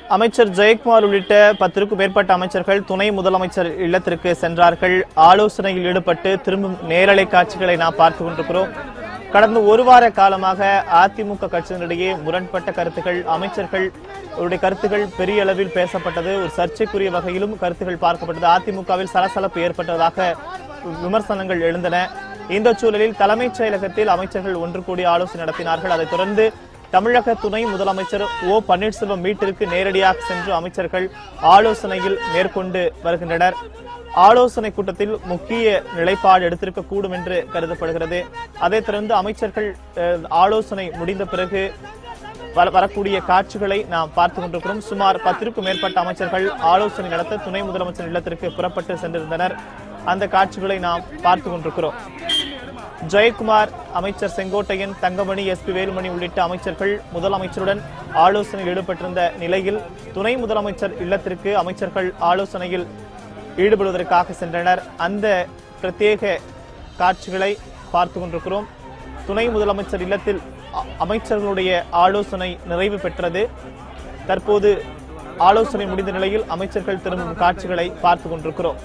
அமைச்சர் ஜெயக்குமார் உள்ளிட்ட பத்திற்கும் மேற்பட்ட அமைச்சர்கள் துணை முதலமைச்சர் இல்லத்திற்கு சென்றார்கள் ஆலோசனையில் ஈடுபட்டு திரும்பும் நேரலை காட்சிகளை நாம் பார்த்து கொண்டிருக்கிறோம் கடந்த ஒரு வார காலமாக அதிமுக கட்சியினரிடையே முரண்பட்ட கருத்துக்கள் அமைச்சர்கள் அவருடைய கருத்துக்கள் பெரிய அளவில் பேசப்பட்டது ஒரு சர்ச்சைக்குரிய வகையிலும் கருத்துக்கள் பார்க்கப்பட்டது அதிமுகவில் சலசலப்பு ஏற்பட்டதாக விமர்சனங்கள் எழுந்தன இந்த சூழலில் தலைமைச் செயலகத்தில் அமைச்சர்கள் ஒன்று கூடி ஆலோசனை நடத்தினார்கள் அதைத் தொடர்ந்து தமிழக துணை முதலமைச்சர் ஓ பன்னீர்செல்வம் வீட்டிற்கு நேரடியாக சென்று அமைச்சர்கள் ஆலோசனையில் மேற்கொண்டு வருகின்றனர் ஆலோசனை கூட்டத்தில் முக்கிய நிலைப்பாடு எடுத்திருக்க கூடும் என்று கருதப்படுகிறது அதைத் தொடர்ந்து அமைச்சர்கள் அஹ், ஆலோசனை முடிந்த பிறகு வர- வரக்கூடிய காட்சிகளை நாம் பார்த்து கொண்டிருக்கிறோம் சுமார் பத்திற்கும் மேற்பட்ட அமைச்சர்கள் ஆலோசனை நடத்த துணை முதலமைச்சர் இல்லத்திற்கு புறப்பட்டு சென்றிருந்தனர் அந்த காட்சிகளை நாம் பார்த்து கொண்டிருக்கிறோம் ஜெயக்குமார் அமைச்சர் செங்கோட்டையன் தங்கமணி எஸ்பி வேலுமணி உள்ளிட்ட அமைச்சர்கள் முதலமைச்சருடன் ஆலோசனையில் ஈடுபட்டிருந்த நிலையில் துணை முதலமைச்சர் இல்லத்திற்கு அமைச்சர்கள் ஆலோசனையில் ஈடுபடுவதற்காக சென்றனர் அந்த பிரத்யேக காட்சிகளை பார்த்து கொண்டிருக்கிறோம் துணை முதலமைச்சர் இல்லத்தில் அ- அமைச்சர்களுடைய ஆலோசனை நிறைவு பெற்றது தற்போது ஆலோசனை முடிந்த நிலையில் அமைச்சர்கள் திரும்பும் காட்சிகளை பார்த்து கொண்டிருக்கிறோம்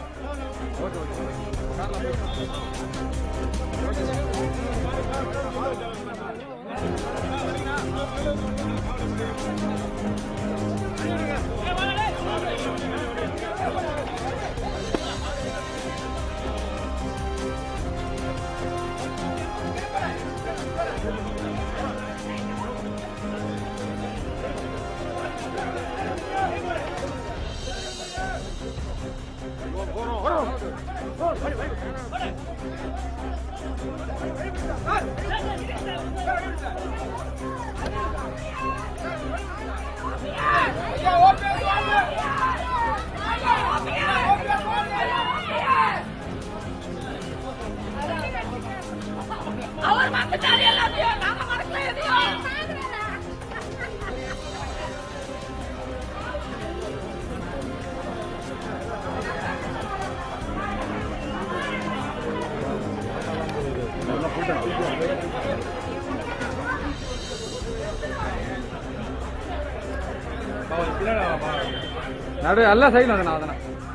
அவர் மறந்துட்டாரு எல்லாத்தையும் நாங்க மறக்கல எதையும் ನಡು ಎಲ್ಲ ಸೈಡ್ ನೋಡೋಣ ಅದನ್ನ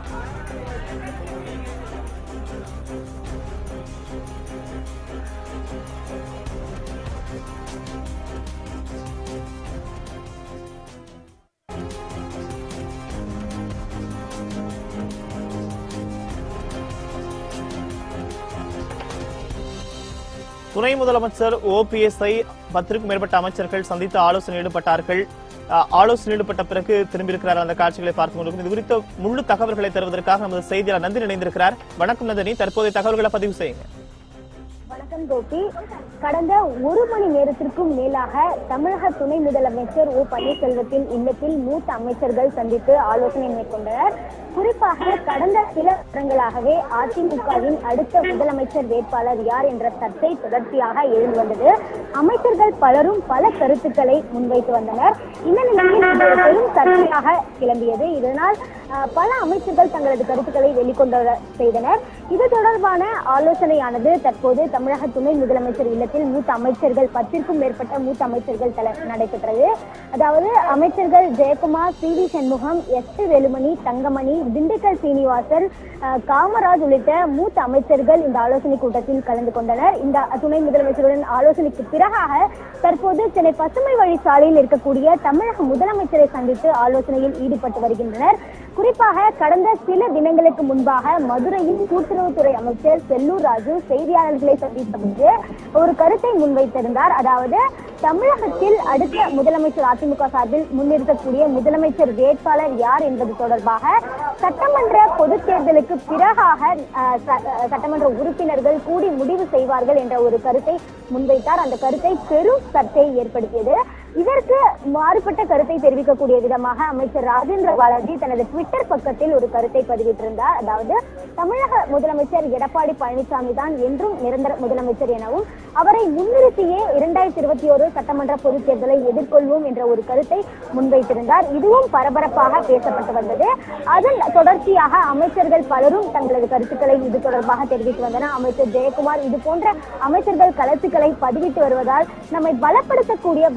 துணை முதலமைச்சர் ஓபிஎஸ்ஐ பத்திற்கும் மேற்பட்ட அமைச்சர்கள் சந்தித்து ஆலோசனை ஈடுபட்டார்கள் அஹ், ஆலோசனை ஈடுபட்ட பிறகு திரும்பியிருக்கிறார் அந்த காட்சிகளை பார்த்துக் கொண்டிருக்கும் இது குறித்த முழு தகவல்களை தருவதற்காக நமது செய்தியாளர் நந்தினி இணைந்திருக்கிறார் வணக்கம் நந்தினி தற்போதைய தகவல்களை பதிவு செய்யுங்க வணக்கம் கோபி கடந்த ஒரு மணி நேரத்திற்கும் மேலாக தமிழக துணை முதலமைச்சர் ஓ பன்னீர்செல்வத்தின் இல்லத்தில் மூத்த அமைச்சர்கள் சந்தித்து ஆலோசனை மேற்கொண்டனர் குறிப்பாக கடந்த சில வருடங்களாகவே அதிமுகவின் அடுத்த முதலமைச்சர் வேட்பாளர் யார் என்ற சர்ச்சை தொடர்ச்சியாக எழுந்து வந்தது அமைச்சர்கள் பலரும் பல கருத்துக்களை முன்வைத்து வந்தனர் இந்த நிலையில் இது ஒரு பெரும் சர்ச்சையாக கிளம்பியது இதனால் அஹ், பல அமைச்சர்கள் தங்களது கருத்துக்களை வெளிக்கொண்டு வர செய்தனர் இது தொடர்பான ஆலோசனையானது தற்போது தமிழக துணை முதலமைச்சர் இல்லத்தில் மூத்த அமைச்சர்கள் பத்திற்கும் மேற்பட்ட மூத்த அமைச்சர்கள் தல நடைபெற்றது அதாவது அமைச்சர்கள் Jayakumar C V Shanmugam S P Velumani Thangamani Dindigul Srinivasan அஹ், காமராஜ் உள்ளிட்ட மூத்த அமைச்சர்கள் இந்த ஆலோசனை கூட்டத்தில் கலந்து கொண்டனர் இந்த துணை முதலமைச்சருடன் ஆலோசனைக்கு பிறகாக தற்போது சென்னை பசுமை வழி சாலையில் இருக்கக்கூடிய தமிழக முதலமைச்சரை சந்தித்து ஆலோசனையில் ஈடுபட்டு வருகின்றனர் குறிப்பாக கடந்த சில தினங்களுக்கு முன்பாக மதுரையில் கூட்டுறவுத்துறை அமைச்சர் செல்லூர் ராஜு செய்தியாளர்களை சந்தித்த போது ஒரு கருத்தை முன்வைத்திருந்தார் அதாவது தமிழகத்தில் அடுத்த முதலமைச்சர் அதிமுக சார்பில் முன்னிறுத்தக்கூடிய முதலமைச்சர் வேட்பாளர் யார் என்பது தொடர்பாக சட்டமன்ற பொதுத் தேர்தலுக்கு பிறகாக அஹ், ச- அஹ், சட்டமன்ற உறுப்பினர்கள் கூடி முடிவு செய்வார்கள் என்ற ஒரு கருத்தை முன்வைத்தார் அந்த கருத்தை பெரும் சர்ச்சையை ஏற்படுத்தியது இதற்கு மாறுபட்ட கருத்தை தெரிவிக்கக்கூடிய விதமாக அமைச்சர் ராஜேந்திர பாலாஜி தனது ட்விட்டர் பக்கத்தில் ஒரு கருத்தை பதிவிட்டிருந்தார் அதாவது தமிழக முதலமைச்சர் எடப்பாடி பழனிசாமி தான் என்றும் நிரந்தர முதலமைச்சர் எனவும் அவரை முன்னிறுத்தியே இரண்டாயிரத்தி இருபத்தி ஒரு சட்டமன்ற பொதுத் தேர்தலை எதிர்கொள்வோம் என்ற ஒரு கருத்தை முன்வைத்திருந்தார் இதுவும் பரபரப்பாக பேசப்பட்டு வந்தது அதன் தொடர்ச்சியாக அமைச்சர்கள் பலரும் தங்களது கருத்துக்களை இது தொடர்பாக தெரிவித்து வந்தனர் அமைச்சர் ஜெயக்குமார் இது போன்ற அமைச்சர்கள் கருத்துக்களை பதிவிட்டு வருவதால் நம்மை பலப்படுத்தக்கூடிய பலவீனப்படுத்த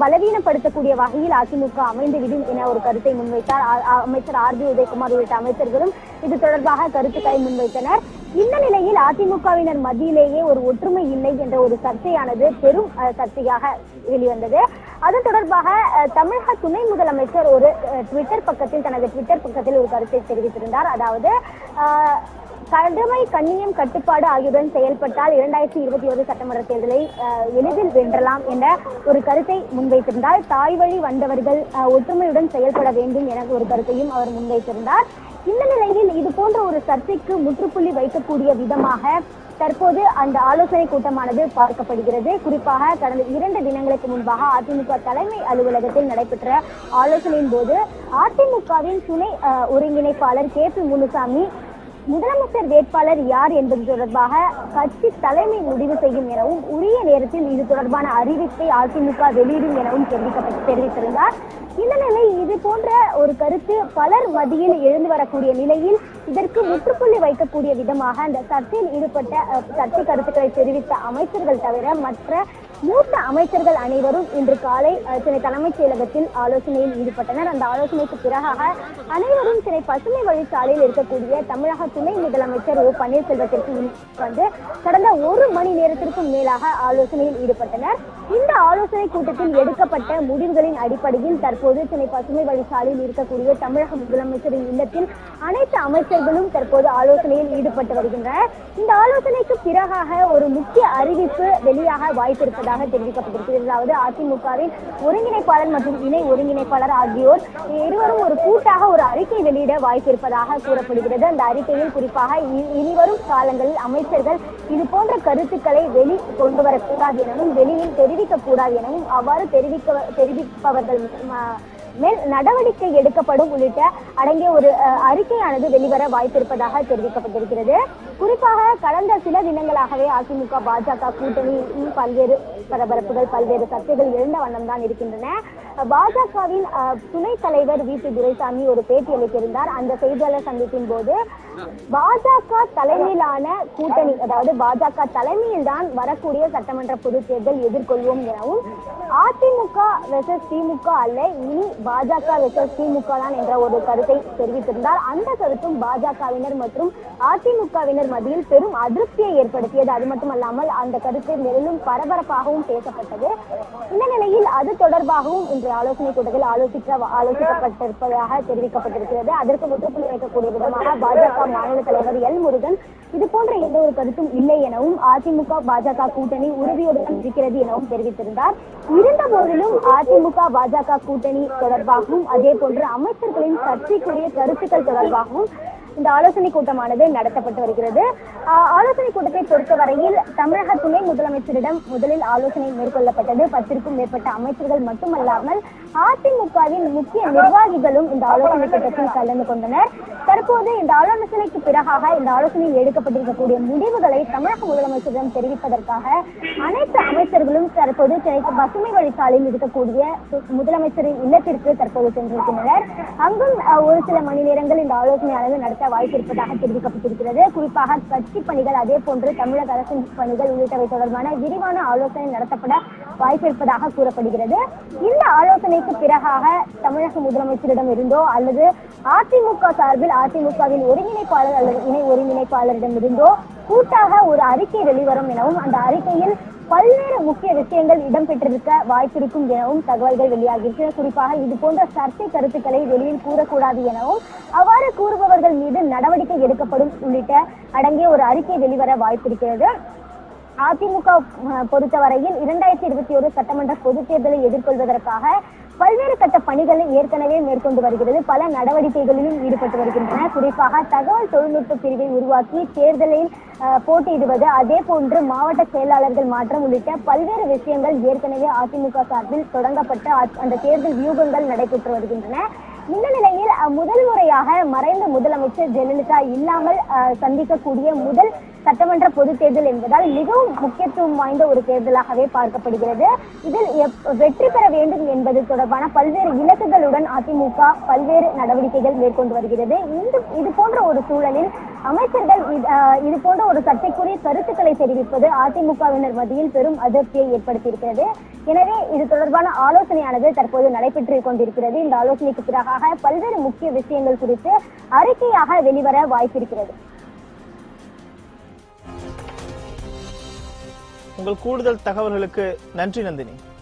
இழிவுபடுத்தக்கூடிய வகையில் அதிமுக அமைந்துவிடும் என ஒரு கருத்தை முன்வைத்தார் ஆ- ஆ- அமைச்சர் ஆர் பி உதயகுமார் உள்ளிட்ட அமைச்சர்களும் இது தொடர்பாக கருத்துக்களை முன்வைத்தனர் இந்த நிலையில் அதிமுகவினர் மத்தியிலேயே ஒரு ஒற்றுமை இல்லை என்ற ஒரு சர்ச்சையானது பெரும் அஹ், சர்ச்சையாக வெளிவந்தது அது தொடர்பாக அஹ், தமிழக துணை முதலமைச்சர் ஒரு அஹ், ட்விட்டர் பக்கத்தில் தனது ட்விட்டர் பக்கத்தில் ஒரு கருத்தை தெரிவித்திருந்தார் அதாவது அஹ், கடுமை கண்ணியம் கட்டுப்பாடு ஆகியவுடன் செயல்பட்டால் இரண்டாயிரத்தி இருபத்தி ஒரு சட்டமன்ற தேர்தலை அஹ், எளிதில் வென்றலாம் என்ற ஒரு கருத்தை முன்வைத்திருந்தார் தாய் வழி வந்தவர்கள் அஹ், ஒற்றுமையுடன் செயல்பட வேண்டும் என ஒரு கருத்தையும் அவர் முன்வைத்திருந்தார் இந்த நிலையில் இது போன்ற ஒரு சர்ச்சைக்கு முற்றுப்புள்ளி வைக்கக்கூடிய விதமாக தற்போது அந்த ஆலோசனை கூட்டமானது பார்க்கப்படுகிறது குறிப்பாக கடந்த இரண்டு தினங்களுக்கு முன்பாக அதிமுக தலைமை அலுவலகத்தில் நடைபெற்ற ஆலோசனையின் போது அதிமுகவின் துணை அஹ், ஒருங்கிணைப்பாளர் கே பி முனுசாமி முதலமைச்சர் வேட்பாளர் யார் என்பது தொடர்பாக கட்சி தலைமை முடிவு செய்யும் எனவும் உரிய நேரத்தில் இது தொடர்பான அறிவிப்பை அதிமுக வெளியிடும் எனவும் தெரிவிக்கப்பட்டு தெரிவித்திருந்தார் இந்த நிலை இது போன்ற ஒரு கருத்து பலர் மத்தியில் எழுந்து வரக்கூடிய நிலையில் இதற்கு முற்றுப்புள்ளி வைக்கக்கூடிய விதமாக அந்த சர்ச்சையில் ஈடுபட்ட அஹ், சர்ச்சை கருத்துக்களை தெரிவித்த அமைச்சர்கள் தவிர மற்ற மூத்த அமைச்சர்கள் அனைவரும் இன்று காலை அஹ், சென்னை தலைமைச் செயலகத்தில் ஆலோசனையில் ஈடுபட்டனர் அந்த ஆலோசனைக்கு பிறகாக அனைவரும் சென்னை பசுமை வழிச்சாலையில் இருக்கக்கூடிய தமிழக துணை முதலமைச்சர் ஓ பன்னீர்செல்வத்திற்கு முன் வந்து கடந்த ஒரு மணி நேரத்திற்கும் மேலாக ஆலோசனையில் ஈடுபட்டனர் இந்த ஆலோசனை கூட்டத்தில் எடுக்கப்பட்ட முடிவுகளின் அடிப்படையில் தற்போது சென்னை பசுமை வழிச்சாலையில் இருக்கக்கூடிய தமிழக முதலமைச்சரின் இல்லத்தில் அனைத்து அமைச்சர்களும் தற்போது ஆலோசனையில் ஈடுபட்டு வருகின்றனர் இந்த ஆலோசனைக்கு பிறகாக ஒரு முக்கிய அறிவிப்பு வெளியாக வாய்ப்பிருப்பதாக தெரிவிக்கப்பட்டிருக்கிறது அதாவது அதிமுகவின் ஒருங்கிணைப்பாளர் மற்றும் இணை ஒருங்கிணைப்பாளர் ஆகியோர் இருவரும் ஒரு கூட்டாக ஒரு அறிக்கை வெளியிட வாய்ப்பிருப்பதாக கூறப்படுகிறது அந்த அறிக்கையில் குறிப்பாக இ- இனிவரும் காலங்களில் அமைச்சர்கள் இது போன்ற கருத்துக்களை வெளி கொண்டு வரக்கூடாது எனவும் வெளியில் தெரிவிக்க கூடாது எனவும் அவ்வாறு தெரிவிக்க தெரிவிப்பவர்கள் ம- மேல் நடவடிக்கை எடுக்கப்படும் உள்ளிட்ட அடங்கிய ஒரு அஹ், அறிக்கையானது வெளிவர வாய்ப்பிருப்பதாக தெரிவிக்கப்பட்டிருக்கிறது குறிப்பாக கடந்த சில தினங்களாகவே அதிமுக பாஜக கூட்டணியில் பல்வேறு பரபரப்புகள் பல்வேறு சர்ச்சைகள் எழுந்த வண்ணம் தான் இருக்கின்றன பாஜகவின் துணைத் தலைவர் வி பி துரைசாமி ஒரு பேட்டி அளித்திருந்தார் அந்த செய்தியாளர் சந்திப்பின் போது பாஜக தலைமையிலான கூட்டணி அதாவது பாஜக தலைமையில் தான் வரக்கூடிய சட்டமன்ற பொதுத் தேர்தல் எதிர்கொள்வோம் எனவும் அதிமுக வெர்சஸ் திமுக அல்ல இனி பாஜக வெர்சஸ் திமுக தான் என்ற ஒரு கருத்தை தெரிவித்திருந்தார் அந்த கருத்தும் பாஜகவினர் மற்றும் அதிமுகவினர் மத்தியில் பெரும் அதிருப்தியை ஏற்படுத்தியது அது மட்டுமல்லாமல் அந்த கருத்து மேலும் பரபரப்பாகவும் பேசப்பட்டது இந்த நிலையில் அது தொடர்பாகவும் இன்று ஆலோசனை கூட்டத்தில் ஆலோசிக்க ஆலோசிக்கப்பட்டிருப்பதாக தெரிவிக்கப்பட்டிருக்கிறது அதற்கு முற்றுப்புள்ளி வைக்கக்கூடிய விதமாக பாஜக மாநில தலைவர் எல் முருகன் இது போன்ற எந்த ஒரு கருத்தும் இல்லை எனவும் அதிமுக பாஜக கூட்டணி உறுதியுடன் இருக்கிறது எனவும் தெரிவித்திருந்தார் இருந்த போதிலும் அதிமுக பாஜக கூட்டணி தொடர்பாகவும் அதே போன்று அமைச்சர்களின் சர்ச்சைக்குரிய கருத்துக்கள் தொடர்பாகவும் இந்த ஆலோசனை கூட்டமானது நடத்தப்பட்டு வருகிறது ஆஹ் ஆலோசனை கூட்டத்தை பொறுத்தவரையில் தமிழக துணை முதலமைச்சரிடம் முதலில் ஆலோசனை மேற்கொள்ளப்பட்டது பத்திற்கும் மேற்பட்ட அமைச்சர்கள் மட்டுமல்லாமல் அதிமுகவின் முக்கிய நிர்வாகிகளும் இந்த ஆலோசனை கூட்டத்தில் கலந்து கொண்டனர் தற்போது இந்த ஆலோசனைக்கு பிறகாக இந்த ஆலோசனையில் எடுக்கப்பட்டிருக்கக்கூடிய முடிவுகளை தமிழக முதலமைச்சரிடம் தெரிவிப்பதற்காக அனைத்து அமைச்சர்களும் தற்போது சென்னை பசுமை வழிச்சாலையில் இருக்கக்கூடிய சு- முதலமைச்சரின் இல்லத்திற்கு தற்போது சென்றிருக்கின்றனர் அங்கும் அஹ், ஒரு சில மணி நேரங்கள் இந்த ஆலோசனையானது நடத்த வாய்ப்பிருப்பதாக தெரிவிக்கப்பட்டிருக்கிறது குறிப்பாக கட்சி பணிகள் அதே போன்று தமிழக அரசின் பணிகள் உள்ளிட்டவை தொடர்பான விரிவான ஆலோசனை நடத்தப்பட வாய்ப்பிருப்பதாக கூறப்படுகிறது இந்த ஆலோசனைக்கு பிறகாக தமிழக முதலமைச்சரிடம் இருந்தோ அல்லது அதிமுக சார்பில் அதிமுகவின் ஒருங்கிணைப்பாளர் அல்லது இணை ஒருங்கிணைப்பாளரிடம் இருந்தோ கூட்டாக ஒரு அறிக்கை வெளிவரும் எனவும் அந்த அறிக்கையில் பல்வேறு முக்கிய விஷயங்கள் இடம்பெற்றிருக்க வாய்ப்பிருக்கும் எனவும் தகவல்கள் வெளியாகின்றன குறிப்பாக இது போன்ற சர்ச்சை கருத்துக்களை வெளியில் கூறக்கூடாது எனவும் அவ்வாறு கூறுபவர்கள் மீது நடவடிக்கை எடுக்கப்படும் உள்ளிட்ட அடங்கிய ஒரு அறிக்கை வெளிவர வாய்ப்பிருக்கிறது அதிமுக அஹ், பொறுத்தவரையில் இரண்டாயிரத்தி இருபத்தி ஒரு சட்டமன்ற பொதுத் தேர்தலை எதிர்கொள்வதற்காக பல்வேறு கட்ட பணிகளை ஏற்கனவே மேற்கொண்டு வருகிறது பல நடவடிக்கைகளிலும் ஈடுபட்டு வருகின்றன குறிப்பாக தகவல் தொழில்நுட்ப பிரிவை உருவாக்கி தேர்தலில் அஹ், போட்டியிடுவது அதே போன்று மாவட்ட செயலாளர்கள் மாற்றம் உள்ளிட்ட பல்வேறு விஷயங்கள் ஏற்கனவே அதிமுக சார்பில் தொடங்கப்பட்ட அ- அந்த தேர்தல் வியூகங்கள் நடைபெற்று வருகின்றன இந்த நிலையில் அஹ், முதல் முறையாக மறைந்த முதலமைச்சர் ஜெயலலிதா இல்லாமல் அஹ், சந்திக்கக்கூடிய முதல் சட்டமன்ற பொதுத் தேர்தல் என்பதால் மிகவும் முக்கியத்துவம் வாய்ந்த ஒரு தேர்தலாகவே பார்க்கப்படுகிறது இதில் எப்- வெற்றி பெற வேண்டும் என்பது தொடர்பான பல்வேறு இலக்குகளுடன் அதிமுக பல்வேறு நடவடிக்கைகள் மேற்கொண்டு வருகிறது இந்த இது போன்ற ஒரு சூழலில் அமைச்சர்கள் இது- ஆஹ் இது போன்ற ஒரு சர்ச்சைக்குரிய கருத்துக்களை தெரிவிப்பது அதிமுகவினர் மத்தியில் பெரும் அதிருப்தியை ஏற்படுத்தியிருக்கிறது எனவே இது தொடர்பான ஆலோசனையானது தற்போது நடைபெற்று கொண்டிருக்கிறது இந்த ஆலோசனைக்கு பிறகாக பல்வேறு முக்கிய விஷயங்கள் குறித்து அறிக்கையாக வெளிவர வாய்ப்பிருக்கிறது உங்கள் கூடுதல் தகவல்களுக்கு நன்றி நந்தினி